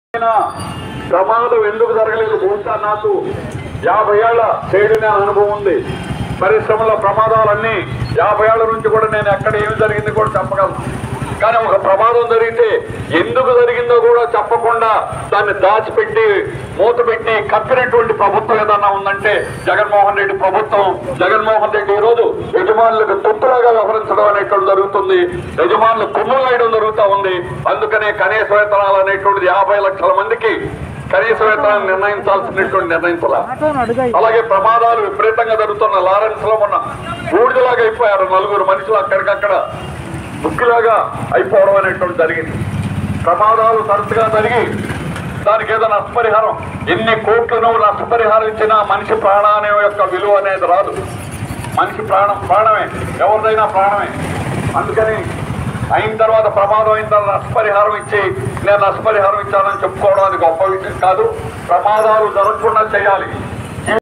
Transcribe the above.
అయినా ప్రమాదం ఎందుకు జరగలేదు బహుశా నాకు యాభై ఏళ్ల చేయడిన అనుభవం ఉంది పరిశ్రమల ప్రమాదాలన్నీ యాభై ఏళ్ల నుంచి కూడా నేను ఎక్కడ ఏమి జరిగింది కూడా చెప్పగలను కానీ ఒక ప్రమాదం జరిగితే ఎందుకు జరిగిందో కూడా చెప్పకుండా దాన్ని దాచిపెట్టి మూత పెట్టి కప్పినటువంటి ప్రభుత్వం ఏదన్నా ఉందంటే జగన్మోహన్ రెడ్డి ప్రభుత్వం జగన్మోహన్ రెడ్డి ఈ రోజు యజమానులకు తొత్తులాగా వ్యవహరించడం అనేటువంటి జరుగుతుంది యజమానులు కొమ్ములు వేయడం జరుగుతూ ఉంది అందుకనే కనీస వేతనాలు అనేటువంటిది యాభై లక్షల మందికి కనీస వేతనాన్ని నిర్ణయించాల్సినటువంటి నిర్ణయించాల ఆటోను అడుగాయి అలాగే ప్రమాదాలు విపరీతంగా జరుగుతున్న లారెన్స్ లో మొన్న బూడిదలాగా అయిపోయారు నలుగురు మనుషులు అక్కడికక్కడ బుక్కిలాగా అయిపోవడం అనేటువంటి జరిగింది ప్రమాదాలు తరచుగా జరిగి దానికి ఏదో నష్టపరిహారం ఎన్ని కోట్లు నువ్వు నష్టపరిహారం ఇచ్చినా మనిషి ప్రాణాన్ని యొక్క విలువ అనేది రాదు మనిషి ప్రాణం ప్రాణమే ఎవరిదైనా ప్రాణమే అందుకని అయిన తర్వాత ప్రమాదం అయిన తర్వాత నష్టపరిహారం ఇచ్చి నేను నష్టపరిహారం ఇచ్చానని చెప్పుకోవడం అది గొప్ప విషయం కాదు ప్రమాదాలు జరగకుండా చేయాలి